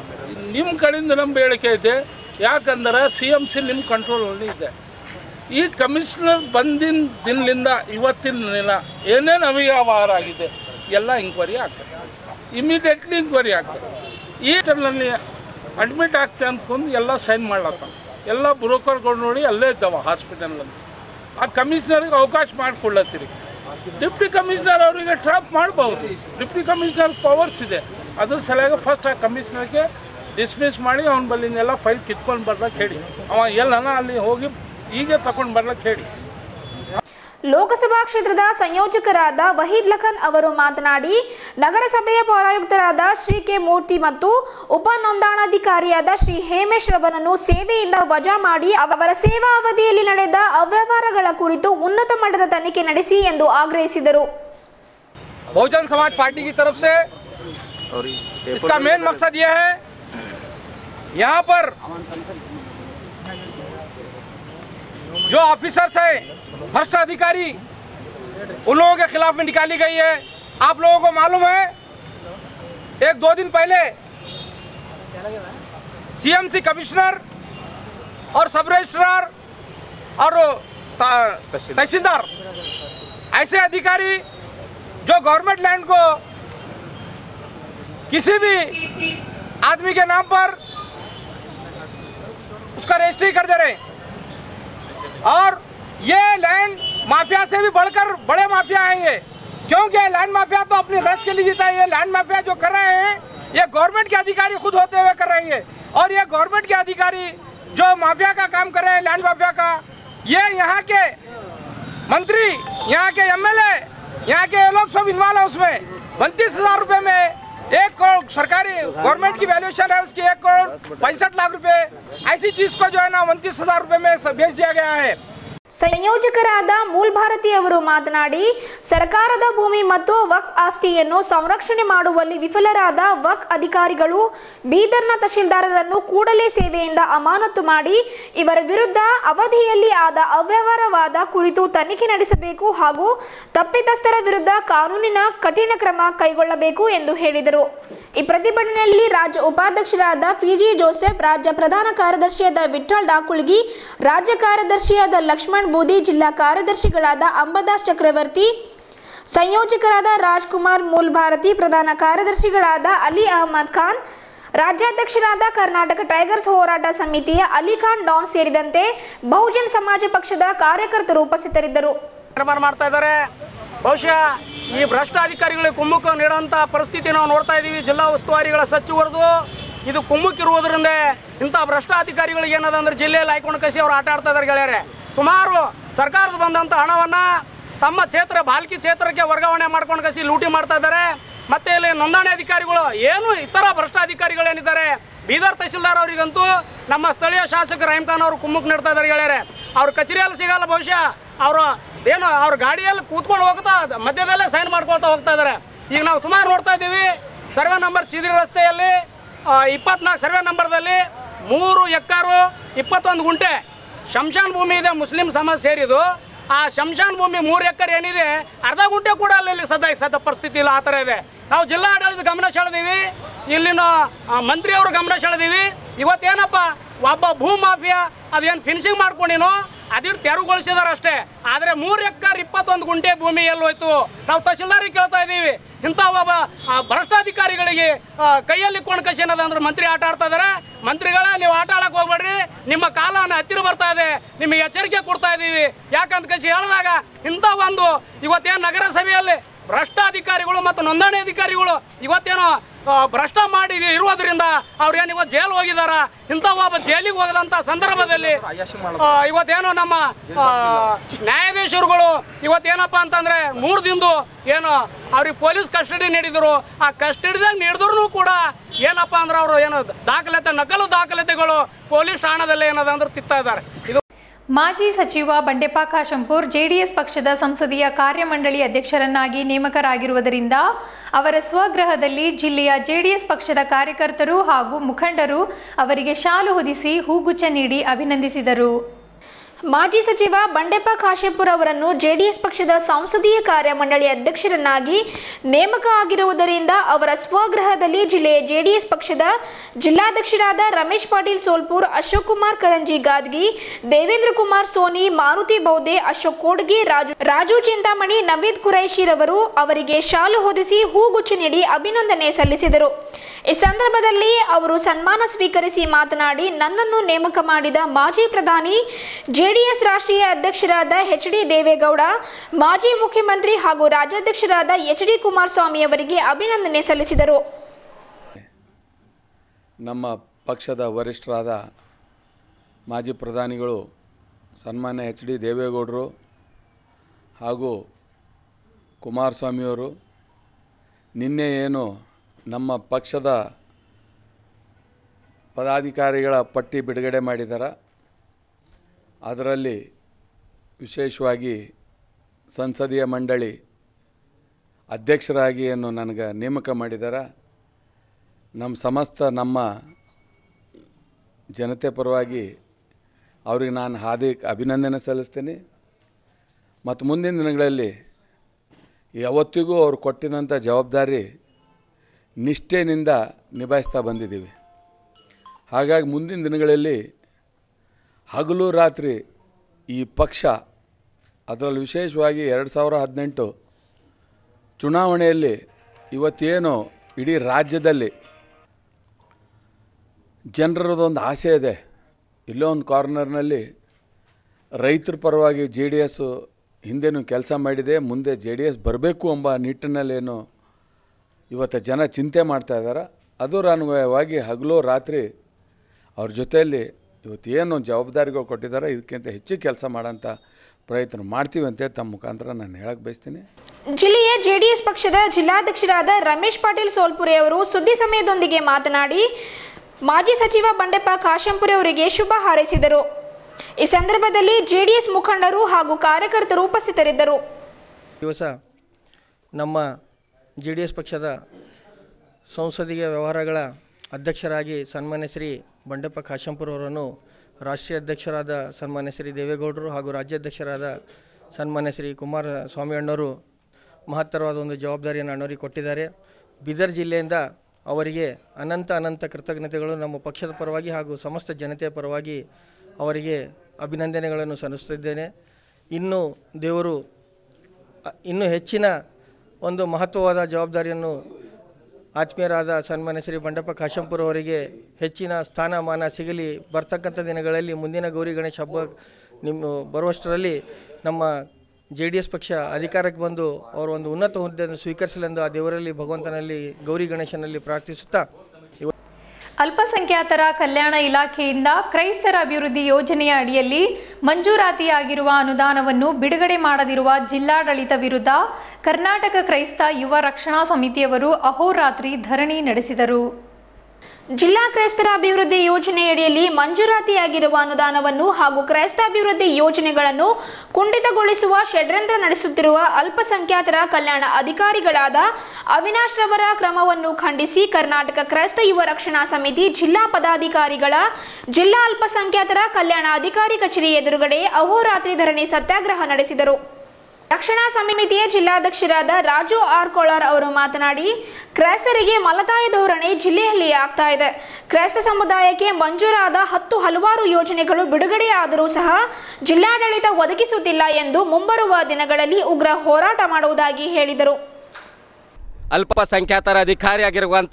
ನಿಮ್ಮ ಕಡೆಯಿಂದ ನಮ್ಮ ಬೇಡಿಕೆ ಐತೆ ಯಾಕಂದ್ರೆ ಸಿ ಎಮ್ ಸಿ ನಿಮ್ಮ ಕಂಟ್ರೋಲಲ್ಲಿ ಇದೆ ಈ ಕಮಿಷನರ್ ಬಂದಿನ ದಿನದಿಂದ ಇವತ್ತಿನ ದಿನ ಏನೇನು ಅವ್ಯವಹಾರ ಆಗಿದೆ ಎಲ್ಲ ಇಂಕ್ವೈರಿ ಆಗ್ತದೆ ಇಮಿಡಿಯೇಟ್ಲಿ ಇಂಕ್ವೈರಿ ಆಗ್ತದೆ ಈ ಟೈಮ್ನಲ್ಲಿ ಅಡ್ಮಿಟ್ ಆಗ್ತೆ ಅಂದ್ಕೊಂಡು ಎಲ್ಲ ಸೈನ್ ಮಾಡ್ಲತ್ತ ಎಲ್ಲ ಬ್ರೋಕರ್ಗಳು ನೋಡಿ ಅಲ್ಲೇ ಇದ್ದಾವ ಹಾಸ್ಪಿಟಲ್ನಲ್ಲಿ ಆ ಕಮಿಷನರ್ಗೆ ಅವಕಾಶ ಮಾಡಿಕೊಳ್ಳತ್ತೀರಿ ಡಿಪ್ಟಿ ಕಮಿಷನರ್ ಅವರಿಗೆ ಟ್ರಾಪ್ ಮಾಡ್ಬೋದು ಡಿಪ್ಟಿ ಕಮಿಷನರ್ ಪವರ್ಸ್ ಇದೆ ಅದ್ರ ಸಲುವಾಗಿ ಫಸ್ಟ್ ಆ ಕಮಿಷನರ್ಗೆ ಡಿಸ್ಮಿಸ್ ಮಾಡಿ ಅವನ ಬಲ್ಲಿಂದೆಲ್ಲ ಫೈಲ್ ಕಿತ್ಕೊಂಡು ಬರ್ಲಕ್ಕೆ ಹೇಳಿ ಅವ ಎಲ್ಲನ ಅಲ್ಲಿ ಹೋಗಿ ಈಗ ತಗೊಂಡು ಬರ್ಲಕ್ಕೆ ಹೇಳಿ ಲೋಕಸಭಾ ಕ್ಷೇತ್ರದ ಸಂಯೋಜಕರಾದ ವಹೀದ್ ಲಖನ್ ಅವರು ಮಾತನಾಡಿ ನಗರಸಭೆಯ ಪೌರಾಯುಕ್ತರಾದ ಶ್ರೀ ಕೆ ಮೂರ್ತಿ ಮತ್ತು ಉಪ ನೋಂದಣಾಧಿಕಾರಿಯಾದ ಶ್ರೀ ಹೇಮೇಶ್ ರವರನ್ನು ಸೇವೆಯಿಂದ ವಜಾ ಮಾಡಿ ಅವರ ಸೇವಾ ಅವಧಿಯಲ್ಲಿ ನಡೆದ ಅವ್ಯವಹಾರಗಳ ಕುರಿತು ಉನ್ನತ ಮಟ್ಟದ ತನಿಖೆ ನಡೆಸಿ ಎಂದು ಆಗ್ರಹಿಸಿದರು बहुजन समाज पार्टी की तरफ से इसका मेन मकसद यह है यहाँ पर जो ऑफिसर्स हैं भ्रष्ट अधिकारी उन लोगों के खिलाफ में निकाली गई है आप लोगों को मालूम है एक दो दिन पहले सीएमसी कमिश्नर और सब रजिस्ट्रार और ता- तहसीलदार ऐसे अधिकारी जो गवर्नमेंट लैंड को किसी भी आदमी के नाम पर उसका रजिस्ट्री कर दे रहे हैं और ये लैंड माफिया से भी बढ़कर बड़े माफिया हैं ये क्योंकि लैंड माफिया तो अपनी रस के लिए जीता है ये लैंड माफिया जो कर रहे हैं ये गवर्नमेंट के अधिकारी खुद होते हुए कर रहे हैं और ये गवर्नमेंट के अधिकारी जो माफिया का काम कर रहे हैं लैंड माफिया का ये यहाँ के मंत्री यहाँ के एमएलए यहाँ के ये लोग सब इन्वॉल्व है उसमें उनतीस हजार रुपए में एक करोड़ सरकारी गवर्नमेंट की वैल्यूएशन है उसकी एक करोड़ पैंसठ लाख रुपए ऐसी चीज को जो है ना उनतीस हजार रुपए में सब बेच दिया गया है ಸಂಯೋಜಕರಾದ ಮೂಲ್ ಭಾರತಿ ಅವರು ಮಾತನಾಡಿ ಸರ್ಕಾರದ ಭೂಮಿ ಮತ್ತು ವಕ್ಫ್ ಆಸ್ತಿಯನ್ನು ಸಂರಕ್ಷಣೆ ಮಾಡುವಲ್ಲಿ ವಿಫಲರಾದ ವಕ್ ಅಧಿಕಾರಿಗಳು ಬೀದರ್ನ ತಹಶೀಲ್ದಾರರನ್ನು ಕೂಡಲೇ ಸೇವೆಯಿಂದ ಅಮಾನತು ಮಾಡಿ ಇವರ ವಿರುದ್ಧ ಅವಧಿಯಲ್ಲಿ ಆದ ಅವ್ಯವಹಾರವಾದ ಕುರಿತು ತನಿಖೆ ನಡೆಸಬೇಕು ಹಾಗೂ ತಪ್ಪಿತಸ್ಥರ ವಿರುದ್ಧ ಕಾನೂನಿನ ಕಠಿಣ ಕ್ರಮ ಕೈಗೊಳ್ಳಬೇಕು ಎಂದು ಹೇಳಿದರು ಈ ಪ್ರತಿಭಟನೆಯಲ್ಲಿ ರಾಜ್ಯ ಉಪಾಧ್ಯಕ್ಷರಾದ ಪಿಜಿ ಜೋಸೆಫ್ ರಾಜ್ಯ ಪ್ರಧಾನ ಕಾರ್ಯದರ್ಶಿಯಾದ ವಿಠ್ಠಲ್ ಡಾಕುಳ್ಗಿ ರಾಜ್ಯ ಕಾರ್ಯದರ್ಶಿಯಾದ ಲಕ್ಷ್ಮಣ್ ಬೂದಿ ಜಿಲ್ಲಾ ಕಾರ್ಯದರ್ಶಿಗಳಾದ ಅಂಬದಾಸ್ ಚಕ್ರವರ್ತಿ ಸಂಯೋಜಕರಾದ ರಾಜ್ಕುಮಾರ್ ಮೂಲ್ ಭಾರತಿ ಪ್ರಧಾನ ಕಾರ್ಯದರ್ಶಿಗಳಾದ ಅಲಿ ಅಹಮದ್ ಖಾನ್ ರಾಜ್ಯಾಧ್ಯಕ್ಷರಾದ ಕರ್ನಾಟಕ ಟೈಗರ್ಸ್ ಹೋರಾಟ ಸಮಿತಿಯ ಅಲಿ ಖಾನ್ ಡಾನ್ ಸೇರಿದಂತೆ ಬಹುಜನ್ ಸಮಾಜ ಪಕ್ಷದ ಕಾರ್ಯಕರ್ತರು ಉಪಸ್ಥಿತರಿದ್ದರು ನಿರ್ಮಾಣ ಮಾಡ್ತಾ ಇದ್ದಾರೆ ಬಹುಶಃ ಈ ಭ್ರಷ್ಟ ಅಧಿಕಾರಿಗಳಿಗೆ ಕುಮ್ಮಕ್ಕು ನೀಡುವಂಥ ಪರಿಸ್ಥಿತಿ ನಾವು ನೋಡ್ತಾ ಇದ್ದೀವಿ ಜಿಲ್ಲಾ ಉಸ್ತುವಾರಿಗಳ ಸಚಿವರದು ಇದು ಕುಮ್ಮಕ್ಕಿರುವುದರಿಂದ ಇಂಥ ಭ್ರಷ್ಟ ಅಧಿಕಾರಿಗಳಿಗೆ ಏನದ ಅಂದ್ರೆ ಜಿಲ್ಲೆಯಲ್ಲಿ ಹಾಕೊಂಡು ಕಸಿ ಅವ್ರು ಆಟ ಆಡ್ತಾ ಇದ್ದಾರೆ ಗೆಳೆಯರೆ ಸುಮಾರು ಸರ್ಕಾರದ ಬಂದಂಥ ಹಣವನ್ನು ತಮ್ಮ ಕ್ಷೇತ್ರ ಬಾಲ್ಕಿ ಕ್ಷೇತ್ರಕ್ಕೆ ವರ್ಗಾವಣೆ ಮಾಡ್ಕೊಂಡು ಕಸಿ ಲೂಟಿ ಮಾಡ್ತಾ ಇದ್ದಾರೆ ಮತ್ತೆ ಇಲ್ಲಿ ನೋಂದಣಿ ಅಧಿಕಾರಿಗಳು ಏನು ಇತರ ಭ್ರಷ್ಟ ಅಧಿಕಾರಿಗಳೇನಿದ್ದಾರೆ ಬೀದರ್ ತಹಶೀಲ್ದಾರ್ ಅವರಿಗಂತೂ ನಮ್ಮ ಸ್ಥಳೀಯ ಶಾಸಕ ರಹೀಮ್ ಖಾನ್ ಅವರು ಕುಮ್ಮಕ್ ನೀಡ್ತಾ ಇದ್ದಾರೆ ಗೆಳೆಯರೆ ಅವ್ರ ಕಚೇರಿಯಲ್ಲಿ ಸಿಗಲ್ಲ ಬಹುಶಃ ಅವರು ಏನು ಅವ್ರ ಗಾಡಿಯಲ್ಲಿ ಕೂತ್ಕೊಂಡು ಹೋಗ್ತಾ ಮಧ್ಯದಲ್ಲೇ ಸೈನ್ ಮಾಡ್ಕೊಳ್ತಾ ಹೋಗ್ತಾ ಇದ್ದಾರೆ ಈಗ ನಾವು ಸುಮಾರು ನೋಡ್ತಾ ಇದ್ದೀವಿ ಸರ್ವೆ ನಂಬರ್ ಚಿದಿರಿ ರಸ್ತೆಯಲ್ಲಿ ಇಪ್ಪತ್ನಾಲ್ಕು ಸರ್ವೆ ನಂಬರ್ದಲ್ಲಿ ಮೂರು ಎಕ್ಕರು ಇಪ್ಪತ್ತೊಂದು ಗುಂಟೆ ಶಂಶಾನ್ ಭೂಮಿ ಇದೆ ಮುಸ್ಲಿಂ ಸಮಾಜ ಸೇರಿದು ಆ ಶಂಶಾನ್ ಭೂಮಿ ಮೂರು ಎಕರೆ ಏನಿದೆ ಅರ್ಧ ಗುಂಟೆ ಕೂಡ ಅಲ್ಲಿ ಸದ್ಯ ಸದ್ಯ ಪರಿಸ್ಥಿತಿ ಇಲ್ಲ ಆ ಥರ ಇದೆ ನಾವು ಜಿಲ್ಲಾ ಆಡಳಿತ ಗಮನ ಸೆಳೆದೀವಿ ಇಲ್ಲಿನ ಆ, ಮಂತ್ರಿಯವರು ಗಮನ ಸೆಳೆದೀವಿ ಇವತ್ತೇನಪ್ಪ ಒಬ್ಬ ಭೂ ಮಾಫಿಯಾ ಅದೇನು ಫಿನಿಶಿಂಗ್ ಮಾಡ್ಕೊಂಡಿನೋ ಅದಿಟ್ಟು ತೆರವುಗೊಳಿಸಿದಾರೆ ಅಷ್ಟೇ ಆದರೆ ಮೂರು ಎಕರೆ ಇಪ್ಪತ್ತೊಂದು ಗುಂಟೆ ಭೂಮಿ ಎಲ್ಲಿ ಹೋಯ್ತು ನಾವು ತಹಶೀಲ್ದಾರಿಗೆ ಕೇಳ್ತಾ ಇದ್ದೀವಿ ಇಂಥ ಒಬ್ಬ ಆ, ಭ್ರಷ್ಟಾಧಿಕಾರಿಗಳಿಗೆ ಆ, ಕೈಯಲ್ಲಿ ಕೊಂಡು ಕಸಿ ಅನ್ನೋದು ಅಂದ್ರೆ ಮಂತ್ರಿ ಆಟ ಆಡ್ತಾ ಇದಾರೆ ಮಂತ್ರಿಗಳ ನೀವು ಆಟ ಆಡಕ್ಕೆ ಹೋಗ್ಬೇಡ್ರಿ ನಿಮ್ಮ ಕಾಲನ ಹತ್ತಿರ ಬರ್ತಾ ಇದೆ ನಿಮಗೆ ಎಚ್ಚರಿಕೆ ಕೊಡ್ತಾ ಇದ್ದೀವಿ ಯಾಕಂತ ಕಸಿ ಹೇಳಿದಾಗ ಇಂಥ ಒಂದು ಇವತ್ತೇನು ನಗರಸಭೆಯಲ್ಲಿ ಭ್ರಷ್ಟ ಅಧಿಕಾರಿಗಳು ಮತ್ತು ನೋಂದಣಿ ಅಧಿಕಾರಿಗಳು ಇವತ್ತೇನೋ ಆ, ಭ್ರಷ್ಟ ಮಾಡಿ ಇರುವುದರಿಂದ ಅವ್ರು ಏನು ಇವತ್ತು ಜೈಲು ಹೋಗಿದಾರ ಇಂಥ ಒಬ್ಬ ಜೈಲಿಗೆ ಹೋಗದಂಥ ಸಂದರ್ಭದಲ್ಲಿ ಆ, ಇವತ್ತೇನೋ ನಮ್ಮ ಆ, ನ್ಯಾಯಾಧೀಶರುಗಳು ಇವತ್ತೇನಪ್ಪ ಅಂತಂದ್ರೆ ಮೂರು ದಿನದು ಏನು ಅವ್ರಿಗೆ ಪೊಲೀಸ್ ಕಸ್ಟಡಿ ನೀಡಿದ್ರು ಆ ಕಸ್ಟಡಿದಾಗ ನೀಡಿದ್ರು ಕೂಡ ಏನಪ್ಪ ಅಂದ್ರೆ ಅವರು ಏನು ದಾಖಲಾತಿ ನಕಲು ದಾಖಲಾತಿಗಳು ಪೊಲೀಸ್ ಠಾಣದಲ್ಲಿ ಏನದ ಅಂದ್ರೆ ತಿತ್ತಾ ಇದ್ದಾರೆ ಇದು ಮಾಜಿ ಸಚಿವ ಬಂಡೆಪ್ಪ ಕಾಶಂಪುರ್ ಜೆಡಿಎಸ್ ಪಕ್ಷದ ಸಂಸದೀಯ ಕಾರ್ಯಮಂಡಳಿ ಅಧ್ಯಕ್ಷರನ್ನಾಗಿ ನೇಮಕರಾಗಿರುವುದರಿಂದ ಅವರ ಸ್ವಗೃಹದಲ್ಲಿ ಜಿಲ್ಲೆಯ ಜೆಡಿಎಸ್ ಪಕ್ಷದ ಕಾರ್ಯಕರ್ತರು ಹಾಗೂ ಮುಖಂಡರು ಅವರಿಗೆ ಶಾಲು ಹೊದಿಸಿ ಹೂಗುಚ್ಛ ನೀಡಿ ಅಭಿನಂದಿಸಿದರು ಮಾಜಿ ಸಚಿವ ಬಂಡೆಪ್ಪ ಕಾಶೆಂಪುರ್ ಅವರನ್ನು ಜೆಡಿಎಸ್ ಪಕ್ಷದ ಸಂಸದೀಯ ಕಾರ್ಯ ಮಂಡಳಿ ಅಧ್ಯಕ್ಷರನ್ನಾಗಿ ನೇಮಕ ಆಗಿರುವುದರಿಂದ ಅವರ ಸ್ವಗೃಹದಲ್ಲಿ ಜಿಲ್ಲೆಯ ಜೆಡಿಎಸ್ ಪಕ್ಷದ ಜಿಲ್ಲಾಧ್ಯಕ್ಷರಾದ ರಮೇಶ್ ಪಾಟೀಲ್ ಸೋಲ್ಪುರ್ ಅಶೋಕ್ ಕುಮಾರ್ ಕರಂಜಿ ಗಾದ್ಗಿ ದೇವೇಂದ್ರ ಕುಮಾರ್ ಸೋನಿ ಮಾರುತಿ ಬೌದೆ ಅಶೋಕ್ ಕೋಡ್ಗಿ ರಾಜು ರಾಜು ಚಿಂತಾಮಣಿ ನವೀದ್ ಕುರೈಶಿರವರು ಅವರಿಗೆ ಶಾಲು ಹೊದಿಸಿ ಹೂಗುಚ್ಚು ನೀಡಿ ಅಭಿನಂದನೆ ಸಲ್ಲಿಸಿದರು ಈ ಸಂದರ್ಭದಲ್ಲಿ ಅವರು ಸನ್ಮಾನ ಸ್ವೀಕರಿಸಿ ಮಾತನಾಡಿ ನನ್ನನ್ನು ನೇಮಕ ಮಾಡಿದ ಮಾಜಿ ಪ್ರಧಾನಿ ಜೆಡಿಎಸ್ ರಾಷ್ಟ್ರೀಯ ಅಧ್ಯಕ್ಷರಾದ ಎಚ್ ಡಿ ದೇವೇಗೌಡ ಮಾಜಿ ಮುಖ್ಯಮಂತ್ರಿ ಹಾಗೂ ರಾಜ್ಯಾಧ್ಯಕ್ಷರಾದ ಎಚ್ ಡಿ ಕುಮಾರಸ್ವಾಮಿ ಅವರಿಗೆ ಅಭಿನಂದನೆ ಸಲ್ಲಿಸಿದರು ನಮ್ಮ ಪಕ್ಷದ ವರಿಷ್ಠರಾದ ಮಾಜಿ ಪ್ರಧಾನಿಗಳು ಸನ್ಮಾನ್ಯ ಎಚ್ ಡಿ ದೇವೇಗೌಡರು ಹಾಗೂ ಕುಮಾರಸ್ವಾಮಿಯವರು ನಿನ್ನೆ ಏನು ನಮ್ಮ ಪಕ್ಷದ ಪದಾಧಿಕಾರಿಗಳ ಪಟ್ಟಿ ಬಿಡುಗಡೆ ಮಾಡಿದ್ದಾರೆ ಅದರಲ್ಲಿ ವಿಶೇಷವಾಗಿ ಸಂಸದೀಯ ಮಂಡಳಿ ಅಧ್ಯಕ್ಷರಾಗಿ ಏನು ನನಗೆ ನೇಮಕ ಮಾಡಿದ್ದಾರೆ ನಮ್ಮ ಸಮಸ್ತ ನಮ್ಮ ಜನತೆ ಪರವಾಗಿ ಅವ್ರಿಗೆ ನಾನು ಹಾರ್ದಿಕ ಅಭಿನಂದನೆ ಸಲ್ಲಿಸ್ತೀನಿ ಮತ್ತು ಮುಂದಿನ ದಿನಗಳಲ್ಲಿ ಯಾವತ್ತಿಗೂ ಅವ್ರು ಕೊಟ್ಟಿದಂಥ ಜವಾಬ್ದಾರಿ ನಿಷ್ಠೆಯಿಂದ ನಿಭಾಯಿಸ್ತಾ ಬಂದಿದ್ದೀವಿ ಹಾಗಾಗಿ ಮುಂದಿನ ದಿನಗಳಲ್ಲಿ ಹಗಲು ರಾತ್ರಿ ಈ ಪಕ್ಷ ಅದರಲ್ಲಿ ವಿಶೇಷವಾಗಿ ಎರಡು ಸಾವಿರ ಹದಿನೆಂಟು ಚುನಾವಣೆಯಲ್ಲಿ ಇವತ್ತೇನು ಇಡೀ ರಾಜ್ಯದಲ್ಲಿ ಜನರದೊಂದು ಆಸೆ ಇದೆ ಇಲ್ಲೋ ಒಂದು ಕಾರ್ನರ್ನಲ್ಲಿ ರೈತರ ಪರವಾಗಿ ಜೆ ಡಿ ಎಸ್ಸು ಹಿಂದೆನೂ ಕೆಲಸ ಮಾಡಿದೆ ಮುಂದೆ ಜೆ ಡಿ ಎಸ್ ಬರಬೇಕು ಎಂಬ ನಿಟ್ಟಿನಲ್ಲೇನು ಇವತ್ತು ಜನ ಚಿಂತೆ ಮಾಡ್ತಾ ಇದ್ದಾರೆ ಅದರ ಅನ್ವಯವಾಗಿ ಹಗಲು ರಾತ್ರಿ ಅವ್ರ ಜೊತೆಯಲ್ಲಿ ಇವತ್ತು ಏನು ಜವಾಬ್ದಾರಿಗಳು ಕೊಟ್ಟಿದ್ದಾರೆ ಇದಕ್ಕಿಂತ ಹೆಚ್ಚಿಗೆ ಕೆಲಸ ಮಾಡೋಂಥ ಪ್ರಯತ್ನ ಮಾಡ್ತೀವಿ ಅಂತ ತಮ್ಮ ಮುಖಾಂತರ ನಾನು ಹೇಳಕ್ಕೆ ಬಯಸ್ತೀನಿ ಜಿಲ್ಲೆಯ ಜೆಡಿಎಸ್ ಪಕ್ಷದ ಜಿಲ್ಲಾಧ್ಯಕ್ಷರಾದ ರಮೇಶ್ ಪಾಟೀಲ್ ಸೋಲ್ಪುರೆ ಅವರು ಸುದ್ದಿ ಸಮಯದೊಂದಿಗೆ ಮಾತನಾಡಿ ಮಾಜಿ ಸಚಿವ ಬಂಡೆಪ್ಪ ಕಾಶಂಪುರೆ ಅವರಿಗೆ ಶುಭ ಹಾರೈಸಿದರು ಈ ಸಂದರ್ಭದಲ್ಲಿ ಜೆಡಿಎಸ್ ಮುಖಂಡರು ಹಾಗೂ ಕಾರ್ಯಕರ್ತರು ಉಪಸ್ಥಿತರಿದ್ದರು ದಿವಸ ನಮ್ಮ ಜೆ ಡಿ ಎಸ್ ಪಕ್ಷದ ಸಂಸದೀಯ ವ್ಯವಹಾರಗಳ ಅಧ್ಯಕ್ಷರಾಗಿ ಸನ್ಮಾನ್ಯ ಶ್ರೀ ಬಂಡೆಪ್ಪ ಕಾಶಂಪುರ ಅವರನ್ನು ರಾಷ್ಟ್ರೀಯ ಅಧ್ಯಕ್ಷರಾದ ಸನ್ಮಾನ್ಯ ಶ್ರೀ ದೇವೇಗೌಡರು ಹಾಗೂ ರಾಜ್ಯಾಧ್ಯಕ್ಷರಾದ ಸನ್ಮಾನ್ಯ ಶ್ರೀ ಕುಮಾರ ಸ್ವಾಮಿ ಅಣ್ಣವರು ಮಹತ್ತರವಾದ ಒಂದು ಜವಾಬ್ದಾರಿಯನ್ನು ಅಣ್ಣವರಿಗೆ ಕೊಟ್ಟಿದ್ದಾರೆ ಬೀದರ್ ಜಿಲ್ಲೆಯಿಂದ ಅವರಿಗೆ ಅನಂತ ಅನಂತ ಕೃತಜ್ಞತೆಗಳು ನಮ್ಮ ಪಕ್ಷದ ಪರವಾಗಿ ಹಾಗೂ ಸಮಸ್ತ ಜನತೆಯ ಪರವಾಗಿ ಅವರಿಗೆ ಅಭಿನಂದನೆಗಳನ್ನು ಸಲ್ಲಿಸುತ್ತಿದ್ದೇನೆ ಇನ್ನು ದೇವರು ಅ- ಇನ್ನೂ ಹೆಚ್ಚಿನ ಒಂದು ಮಹತ್ವವಾದ ಜವಾಬ್ದಾರಿಯನ್ನು ಆತ್ಮೀಯರಾದ ಸನ್ಮಾನ್ಯ ಶ್ರೀ ಬಂಡಪ್ಪ ಕಾಶಂಪುರ ಅವರಿಗೆ ಹೆಚ್ಚಿನ ಸ್ಥಾನಮಾನ ಸಿಗಲಿ ಬರ್ತಕ್ಕಂಥ ದಿನಗಳಲ್ಲಿ ಮುಂದಿನ ಗೌರಿ ಗಣೇಶ ಹಬ್ಬ ನಿಮ್ಮ ಬರುವಷ್ಟರಲ್ಲಿ ನಮ್ಮ ಜೆ ಡಿ ಎಸ್ ಪಕ್ಷ ಅಧಿಕಾರಕ್ಕೆ ಬಂದು ಅವರು ಒಂದು ಉನ್ನತ ಹುದ್ದೆಯನ್ನು ಸ್ವೀಕರಿಸಲೆಂದು ಆ ದೇವರಲ್ಲಿ ಭಗವಂತನಲ್ಲಿ ಗೌರಿ ಗಣೇಶನಲ್ಲಿ ಪ್ರಾರ್ಥಿಸುತ್ತಾ ಇವ ಅಲ್ಪಸಂಖ್ಯಾತರ ಕಲ್ಯಾಣ ಇಲಾಖೆಯಿಂದ ಕ್ರೈಸ್ತರ ಅಭಿವೃದ್ಧಿ ಯೋಜನೆಯ ಅಡಿಯಲ್ಲಿ ಮಂಜೂರಾತಿಯಾಗಿರುವ ಅನುದಾನವನ್ನು ಬಿಡುಗಡೆ ಮಾಡದಿರುವ ಜಿಲ್ಲಾಡಳಿತ ವಿರುದ್ಧ ಕರ್ನಾಟಕ ಕ್ರೈಸ್ತ ಯುವ ರಕ್ಷಣಾ ಸಮಿತಿಯವರು ಅಹೋರಾತ್ರಿ ಧರಣಿ ನಡೆಸಿದರು ಜಿಲ್ಲಾ ಕ್ರೈಸ್ತರ ಅಭಿವೃದ್ಧಿ ಯೋಜನೆಯಡಿಯಲ್ಲಿ ಮಂಜೂರಾತಿಯಾಗಿರುವ ಅನುದಾನವನ್ನು ಹಾಗೂ ಕ್ರೈಸ್ತ ಅಭಿವೃದ್ಧಿ ಯೋಜನೆಗಳನ್ನು ಕುಂಠಿತಗೊಳಿಸುವ ಷಡ್ಯಂತ್ರ ನಡೆಸುತ್ತಿರುವ ಅಲ್ಪಸಂಖ್ಯಾತರ ಕಲ್ಯಾಣ ಅಧಿಕಾರಿಗಳಾದ ಅವಿನಾಶ್ ರವರ ಕ್ರಮವನ್ನು ಖಂಡಿಸಿ ಕರ್ನಾಟಕ ಕ್ರೈಸ್ತ ಯುವ ರಕ್ಷಣಾ ಸಮಿತಿ ಜಿಲ್ಲಾ ಪದಾಧಿಕಾರಿಗಳ ಜಿಲ್ಲಾ ಅಲ್ಪಸಂಖ್ಯಾತರ ಕಲ್ಯಾಣ ಅಧಿಕಾರಿ ಕಚೇರಿ ಎದುರುಗಡೆ ಅಹೋರಾತ್ರಿ ಧರಣಿ ಸತ್ಯಾಗ್ರಹ ನಡೆಸಿದರು ರಕ್ಷಣಾ ಸಮಿತಿಯ ಜಿಲ್ಲಾಧ್ಯಕ್ಷರಾದ ರಾಜು ಆರ್ ಕೋಳಾರ್ ಅವರು ಮಾತನಾಡಿ ಕ್ರೈಸ್ತರಿಗೆ ಮಲತಾಯ ಧೋರಣೆ ಜಿಲ್ಲೆಯಲ್ಲಿ ಆಗ್ತಾ ಇದೆ ಕ್ರೈಸ್ತ ಸಮುದಾಯಕ್ಕೆ ಮಂಜೂರಾದ ಹತ್ತು ಹಲವಾರು ಯೋಜನೆಗಳು ಬಿಡುಗಡೆಯಾದರೂ ಸಹ ಜಿಲ್ಲಾಡಳಿತ ಒದಗಿಸುತ್ತಿಲ್ಲ ಎಂದು ಮುಂಬರುವ ದಿನಗಳಲ್ಲಿ ಉಗ್ರ ಹೋರಾಟ ಮಾಡುವುದಾಗಿ ಹೇಳಿದರು ಅಲ್ಪಸಂಖ್ಯಾತರ ಅಧಿಕಾರಿಯಾಗಿರುವಂಥ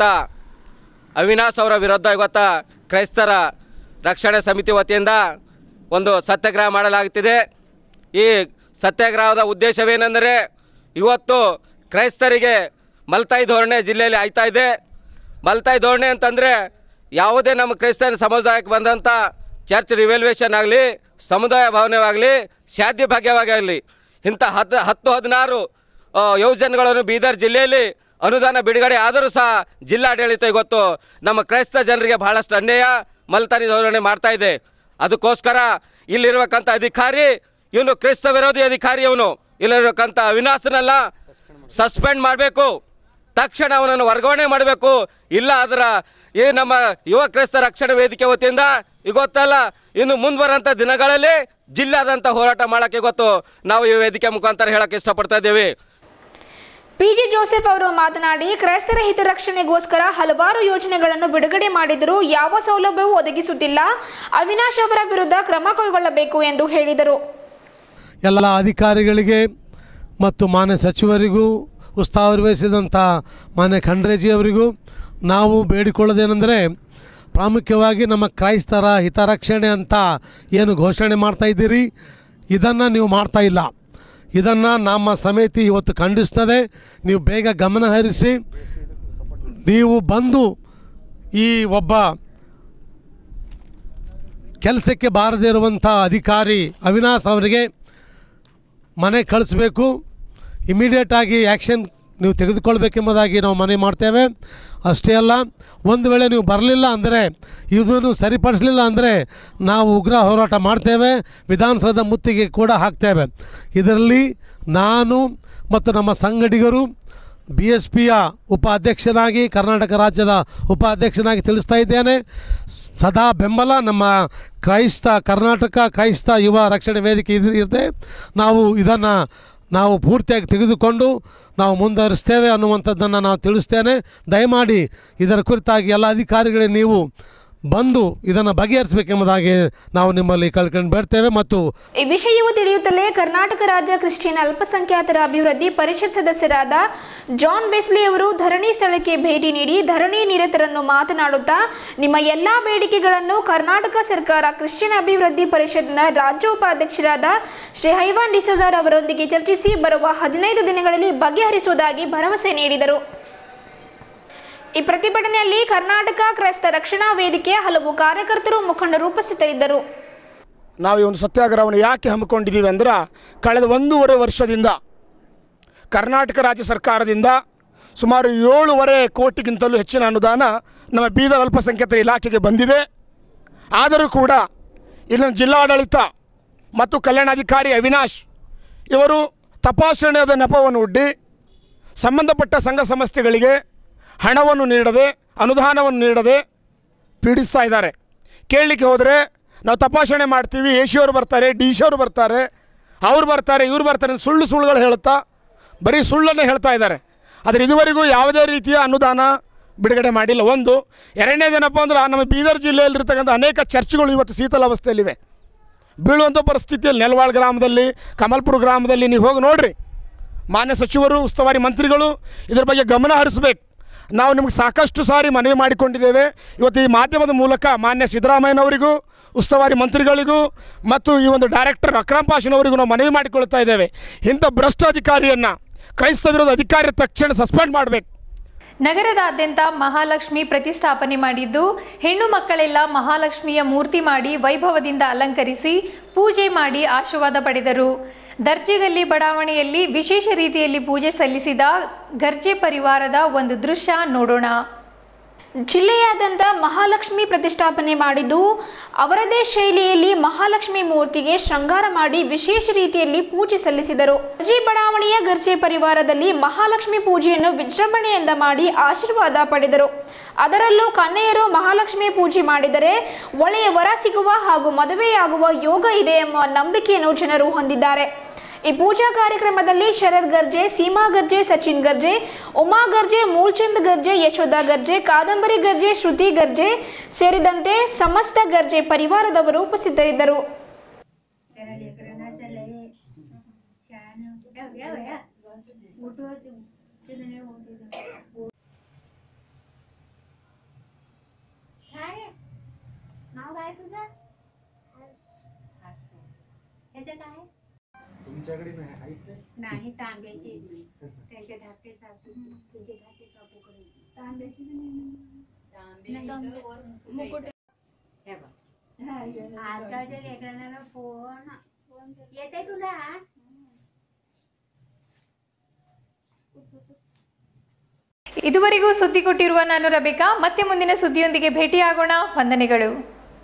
ಅವಿನಾಶ್ ಅವರ ವಿರುದ್ಧ ಇವತ್ತ ಕ್ರೈಸ್ತರ ರಕ್ಷಣಾ ಸಮಿತಿ ವತಿಯಿಂದ ಒಂದು ಸತ್ಯಾಗ್ರಹ ಮಾಡಲಾಗುತ್ತಿದೆ ಈ ಸತ್ಯಾಗ್ರಹದ ಉದ್ದೇಶವೇನೆಂದರೆ ಇವತ್ತು ಕ್ರೈಸ್ತರಿಗೆ ಮಲ್ತಾಯಿ ಧೋರಣೆ ಜಿಲ್ಲೆಯಲ್ಲಿ ಆಯ್ತಾ ಇದೆ ಮಲ್ತಾಯಿ ಧೋರಣೆ ಅಂತಂದರೆ ಯಾವುದೇ ನಮ್ಮ ಕ್ರೈಸ್ತ ಸಮುದಾಯಕ್ಕೆ ಬಂದಂಥ ಚರ್ಚ್ ರಿವೆಲ್ಯೂಷನ್ ಆಗಲಿ ಸಮುದಾಯ ಭವನವಾಗಲಿ ಶಾದ್ಯ ಭಾಗ್ಯವಾಗಲಿ ಇಂಥ ಹತ್ತು ಹತ್ತು ಹದಿನಾರು ಆ, ಯೋಜನೆಗಳನ್ನು ಬೀದರ್ ಜಿಲ್ಲೆಯಲ್ಲಿ ಅನುದಾನ ಬಿಡುಗಡೆ ಆದರೂ ಸಹ ಜಿಲ್ಲಾಡಳಿತ ಇವತ್ತು ನಮ್ಮ ಕ್ರೈಸ್ತ ಜನರಿಗೆ ಬಹಳಷ್ಟು ಅನ್ಯಾಯ ಮಲ್ತಾನಿ ಧೋರಣೆ ಮಾಡ್ತಾ ಇದೆ ಅದಕ್ಕೋಸ್ಕರ ಇಲ್ಲಿರುವಕ್ಕಂಥ ಅಧಿಕಾರಿ ಇವನು ಕ್ರೈಸ್ತ ವಿರೋಧಿ ಅಧಿಕಾರಿ ಇವನು ಇಲ್ಲಿರುವಕ್ಕಂಥ ಅವಿನಾಶನೆಲ್ಲ ಸಸ್ಪೆಂಡ್ ಮಾಡಬೇಕು ತಕ್ಷಣ ಅವನನ್ನು ವರ್ಗಾವಣೆ ಮಾಡಬೇಕು ಇಲ್ಲ ಅದರ ಈ ನಮ್ಮ ಯುವ ಕ್ರೈಸ್ತ ರಕ್ಷಣಾ ವೇದಿಕೆ ವತಿಯಿಂದ ಇವತ್ತಲ್ಲ ಇನ್ನು ಮುಂದುವರಂಥ ದಿನಗಳಲ್ಲಿ ಜಿಲ್ಲಾದಂಥ ಹೋರಾಟ ಮಾಡೋಕ್ಕೆ ಇವತ್ತು ನಾವು ಈ ವೇದಿಕೆ ಮುಖಾಂತರ ಹೇಳಕ್ಕೆ ಇಷ್ಟಪಡ್ತಾ ಇದ್ದೀವಿ ಪಿಜಿ ಜೋಸೆಫ್ ಅವರು ಮಾತನಾಡಿ ಕ್ರೈಸ್ತರ ಹಿತರಕ್ಷಣೆಗೋಸ್ಕರ ಹಲವಾರು ಯೋಜನೆಗಳನ್ನು ಬಿಡುಗಡೆ ಮಾಡಿದರೂ ಯಾವ ಸೌಲಭ್ಯವೂ ಒದಗಿಸುತ್ತಿಲ್ಲ ಅವಿನಾಶ್ ಅವರ ವಿರುದ್ಧ ಕ್ರಮ ಕೈಗೊಳ್ಳಬೇಕು ಎಂದು ಹೇಳಿದರು ಎಲ್ಲ ಅಧಿಕಾರಿಗಳಿಗೆ ಮತ್ತು ಮಾನ್ಯ ಸಚಿವರಿಗೂ ಉಸ್ತುವಾರಿ ವಹಿಸಿದಂಥ ಮಾನ್ಯ ಖಂಡ್ರೇಜಿ ಅವರಿಗೂ ನಾವು ಬೇಡಿಕೊಳ್ಳೋದೇನೆಂದರೆ ಪ್ರಾಮುಖ್ಯವಾಗಿ ನಮ್ಮ ಕ್ರೈಸ್ತರ ಹಿತರಕ್ಷಣೆ ಅಂತ ಏನು ಘೋಷಣೆ ಮಾಡ್ತಾ ಇದ್ದೀರಿ ಇದನ್ನು ನೀವು ಮಾಡ್ತಾ ಇಲ್ಲ ಇದನ್ನು ನಮ್ಮ ಸಮಿತಿ ಇವತ್ತು ಖಂಡಿಸ್ತದೆ ನೀವು ಬೇಗ ಗಮನ ಹರಿಸಿ ನೀವು ಬಂದು ಈ ಒಬ್ಬ ಕೆಲಸಕ್ಕೆ ಬಾರದೇ ಇರುವಂಥ ಅಧಿಕಾರಿ ಅವಿನಾಶ್ ಅವರಿಗೆ ಮನೆ ಕಳಿಸ್ಬೇಕು ಇಮಿಡಿಯೇಟಾಗಿ ಆ್ಯಕ್ಷನ್ ನೀವು ತೆಗೆದುಕೊಳ್ಬೇಕೆಂಬುದಾಗಿ ನಾವು ಮನವಿ ಮಾಡ್ತೇವೆ ಅಷ್ಟೇ ಅಲ್ಲ ಒಂದು ವೇಳೆ ನೀವು ಬರಲಿಲ್ಲ ಅಂದರೆ ಇದನ್ನು ಸರಿಪಡಿಸಲಿಲ್ಲ ಅಂದರೆ ನಾವು ಉಗ್ರ ಹೋರಾಟ ಮಾಡ್ತೇವೆ ವಿಧಾನಸೌಧ ಮುತ್ತಿಗೆ ಕೂಡ ಹಾಕ್ತೇವೆ ಇದರಲ್ಲಿ ನಾನು ಮತ್ತು ನಮ್ಮ ಸಂಗಡಿಗರು ಬಿ ಎಸ್ ಪಿಯ ಉಪಾಧ್ಯಕ್ಷನಾಗಿ ಕರ್ನಾಟಕ ರಾಜ್ಯದ ಉಪಾಧ್ಯಕ್ಷನಾಗಿ ತಿಳಿಸ್ತಾ ಇದ್ದೇನೆ ಸದಾ ಬೆಂಬಲ ನಮ್ಮ ಕ್ರೈಸ್ತ ಕರ್ನಾಟಕ ಕ್ರೈಸ್ತ ಯುವ ರಕ್ಷಣೆ ವೇದಿಕೆ ಇದು ಇರುತ್ತೆ ನಾವು ಇದನ್ನು ನಾವು ಪೂರ್ತಿಯಾಗಿ ತೆಗೆದುಕೊಂಡು ನಾವು ಮುಂದುವರಿಸ್ತೇವೆ ಅನ್ನುವಂಥದ್ದನ್ನು ನಾವು ತಿಳಿಸ್ತೇನೆ ದಯಮಾಡಿ ಇದರ ಕುರಿತಾಗಿ ಎಲ್ಲ ಅಧಿಕಾರಿಗಳೇ ನೀವು ಬಂದು ಇದನ್ನು ಬಗೆಹರಿಸಬೇಕೆಂಬುದಾಗಿ ನಾವು ನಿಮ್ಮಲ್ಲಿ ಕಳ್ಕೊಂಡು ಬೇಡ್ತೇವೆ ಮತ್ತು ಈ ವಿಷಯವು ತಿಳಿಯುತ್ತಲೇ ಕರ್ನಾಟಕ ರಾಜ್ಯ ಕ್ರಿಶ್ಚಿಯನ್ ಅಲ್ಪಸಂಖ್ಯಾತರ ಅಭಿವೃದ್ಧಿ ಪರಿಷತ್ ಸದಸ್ಯರಾದ ಜಾನ್ ಬೆಸ್ಲಿ ಅವರು ಧರಣಿ ಸ್ಥಳಕ್ಕೆ ಭೇಟಿ ನೀಡಿ ಧರಣಿ ನಿರತರನ್ನು ಮಾತನಾಡುತ್ತಾ ನಿಮ್ಮ ಎಲ್ಲಾ ಬೇಡಿಕೆಗಳನ್ನು ಕರ್ನಾಟಕ ಸರ್ಕಾರ ಕ್ರಿಶ್ಚಿಯನ್ ಅಭಿವೃದ್ಧಿ ಪರಿಷತ್ನ ರಾಜ್ಯ ಉಪಾಧ್ಯಕ್ಷರಾದ ಶ್ರೀ ಹೈವಾನ್ ಡಿಸೋಜಾರ್ ಅವರೊಂದಿಗೆ ಚರ್ಚಿಸಿ ಬರುವ ಹದಿನೈದು ದಿನಗಳಲ್ಲಿ ಬಗೆಹರಿಸುವುದಾಗಿ ಭರವಸೆ ನೀಡಿದರು ಈ ಪ್ರತಿಭಟನೆಯಲ್ಲಿ ಕರ್ನಾಟಕ ಕ್ರೈಸ್ತ ರಕ್ಷಣಾ ವೇದಿಕೆಯ ಹಲವು ಕಾರ್ಯಕರ್ತರು ಮುಖಂಡರು ಉಪಸ್ಥಿತರಿದ್ದರು ನಾವು ಈ ಒಂದು ಸತ್ಯಾಗ್ರಹವನ್ನು ಯಾಕೆ ಹಮ್ಮಿಕೊಂಡಿದ್ದೀವಿ ಅಂದ್ರೆ ಕಳೆದ ಒಂದೂವರೆ ವರ್ಷದಿಂದ ಕರ್ನಾಟಕ ರಾಜ್ಯ ಸರ್ಕಾರದಿಂದ ಸುಮಾರು ಏಳೂವರೆ ಕೋಟಿಗಿಂತಲೂ ಹೆಚ್ಚಿನ ಅನುದಾನ ನಮ್ಮ ಬೀದರ್ ಅಲ್ಪಸಂಖ್ಯಾತರ ಇಲಾಖೆಗೆ ಬಂದಿದೆ ಆದರೂ ಕೂಡ ಇಲ್ಲಿನ ಜಿಲ್ಲಾಡಳಿತ ಮತ್ತು ಕಲ್ಯಾಣಾಧಿಕಾರಿ ಅವಿನಾಶ್ ಇವರು ತಪಾಸಣೆಯಾದ ನೆಪವನ್ನು ಒಡ್ಡಿ ಸಂಬಂಧಪಟ್ಟ ಸಂಘ ಸಂಸ್ಥೆಗಳಿಗೆ ಹಣವನ್ನು ನೀಡದೆ ಅನುದಾನವನ್ನು ನೀಡದೆ ಪೀಡಿಸ್ತಾ ಇದ್ದಾರೆ ಕೇಳಲಿಕ್ಕೆ ಹೋದರೆ ನಾವು ತಪಾಸಣೆ ಮಾಡ್ತೀವಿ ಎ ಸಿ ಅವರು ಬರ್ತಾರೆ ಡಿ ಸಿ ಅವರು ಬರ್ತಾರೆ ಅವ್ರು ಬರ್ತಾರೆ ಇವ್ರು ಬರ್ತಾರೆ ಅಂತ ಸುಳ್ಳು ಸುಳ್ಳುಗಳು ಹೇಳುತ್ತಾ ಬರೀ ಸುಳ್ಳನ್ನು ಹೇಳ್ತಾ ಇದ್ದಾರೆ ಆದರೆ ಇದುವರೆಗೂ ಯಾವುದೇ ರೀತಿಯ ಅನುದಾನ ಬಿಡುಗಡೆ ಮಾಡಿಲ್ಲ ಒಂದು ಎರಡನೇದೇನಪ್ಪ ಅಂದ್ರೆ ನಮ್ಮ ಬೀದರ್ ಜಿಲ್ಲೆಯಲ್ಲಿರ್ತಕ್ಕಂಥ ಅನೇಕ ಚರ್ಚ್ಗಳು ಇವತ್ತು ಶೀತಲಾವಸ್ಥೆಯಲ್ಲಿವೆ ಬೀಳುವಂಥ ಪರಿಸ್ಥಿತಿಯಲ್ಲಿ ನೆಲವಾಳ್ ಗ್ರಾಮದಲ್ಲಿ ಕಮಲ್ಪುರ ಗ್ರಾಮದಲ್ಲಿ ನೀವು ಹೋಗಿ ನೋಡ್ರಿ ಮಾನ್ಯ ಸಚಿವರು ಉಸ್ತುವಾರಿ ಮಂತ್ರಿಗಳು ಇದ್ರ ಬಗ್ಗೆ ಗಮನ ಹರಿಸಬೇಕು ನಾವು ನಿಮಗೆ ಸಾಕಷ್ಟು ಸಾರಿ ಮನವಿ ಮಾಡಿಕೊಂಡಿದ್ದೇವೆ ಇವತ್ತು ಈ ಮಾಧ್ಯಮದ ಮೂಲಕ ಮಾನ್ಯ ಸಿದ್ದರಾಮಯ್ಯನವರಿಗೂ ಉಸ್ತುವಾರಿ ಮಂತ್ರಿಗಳಿಗೂ ಮತ್ತು ಈ ಒಂದು ಡೈರೆಕ್ಟರ್ ಅಕ್ರಮ್ ಪಾಷನವರಿಗೂ ನಾವು ಮನವಿ ಮಾಡಿಕೊಳ್ತಾ ಇದ್ದೇವೆ ಇಂಥ ಭ್ರಷ್ಟ ಅಧಿಕಾರಿಯನ್ನು ಕ್ರೈಸ್ತ ವಿರೋಧ ಅಧಿಕಾರಿ ತಕ್ಷಣ ಸಸ್ಪೆಂಡ್ ಮಾಡಬೇಕು ನಗರದಾದ್ಯಂತ ಮಹಾಲಕ್ಷ್ಮಿ ಪ್ರತಿಷ್ಠಾಪನೆ ಮಾಡಿದ್ದು ಹೆಣ್ಣು ಮಕ್ಕಳೆಲ್ಲ ಮಹಾಲಕ್ಷ್ಮಿಯ ಮೂರ್ತಿ ಮಾಡಿ ವೈಭವದಿಂದ ಅಲಂಕರಿಸಿ ಪೂಜೆ ಮಾಡಿ ಆಶೀರ್ವಾದ ಪಡೆದರು ದರ್ಜೆಗಲ್ಲಿ ಬಡಾವಣೆಯಲ್ಲಿ ವಿಶೇಷ ರೀತಿಯಲ್ಲಿ ಪೂಜೆ ಸಲ್ಲಿಸಿದ ಗರ್ಜೆ ಪರಿವಾರದ ಒಂದು ದೃಶ್ಯ ನೋಡೋಣ ಜಿಲ್ಲೆಯಾದ್ಯಂತ ಮಹಾಲಕ್ಷ್ಮಿ ಪ್ರತಿಷ್ಠಾಪನೆ ಮಾಡಿದ್ದು ಅವರದೇ ಶೈಲಿಯಲ್ಲಿ ಮಹಾಲಕ್ಷ್ಮಿ ಮೂರ್ತಿಗೆ ಶೃಂಗಾರ ಮಾಡಿ ವಿಶೇಷ ರೀತಿಯಲ್ಲಿ ಪೂಜೆ ಸಲ್ಲಿಸಿದರು ಗರ್ಜಿ ಬಡಾವಣೆಯ ಗರ್ಜೆ ಪರಿವಾರದಲ್ಲಿ ಮಹಾಲಕ್ಷ್ಮಿ ಪೂಜೆಯನ್ನು ವಿಜೃಂಭಣೆಯಿಂದ ಮಾಡಿ ಆಶೀರ್ವಾದ ಪಡೆದರು ಅದರಲ್ಲೂ ಕನ್ಯೆಯರು ಮಹಾಲಕ್ಷ್ಮಿ ಪೂಜೆ ಮಾಡಿದರೆ ಒಳ್ಳೆಯ ವರ ಸಿಗುವ ಹಾಗೂ ಮದುವೆಯಾಗುವ ಯೋಗ ಇದೆ ಎಂಬ ನಂಬಿಕೆಯನ್ನು ಜನರು ಹೊಂದಿದ್ದಾರೆ ಈ ಪೂಜಾ ಕಾರ್ಯಕ್ರಮದಲ್ಲಿ ಶರದ್ ಗರ್ಜೆ ಸೀಮಾ ಗರ್ಜೆ ಸಚಿನ್ ಗರ್ಜೆ ಉಮಾ ಗರ್ಜೆ ಮೂಲ್ಚಂದ್ ಗರ್ಜೆ ಯಶೋಧ ಗರ್ಜೆ ಕಾದಂಬರಿ ಗರ್ಜೆ ಶ್ರುತಿ ಗರ್ಜೆ ಸೇರಿದಂತೆ ಸಮಸ್ತ ಗರ್ಜೆ ಪರಿವಾರದವರು ಉಪಸ್ಥಿತರಿದ್ದರು तुमच्याकडे नाही ऐकते नाही तांब्याची त्याचे धाकटे सासू तुझे धाकटे कापूकडे तांब्याची मुकुट हे बघ आजकालच्या लेकरांना फोन येते तुला ಇದುವರೆಗೂ ಸುದ್ದಿ ಕೊಟ್ಟಿರುವ ನಾನು ರಬಿಕಾ ಮತ್ತೆ ಮುಂದಿನ ಸುದ್ದಿಯೊಂದಿಗೆ ಭೇಟಿಯಾಗೋಣ ವಂದನೆಗಳು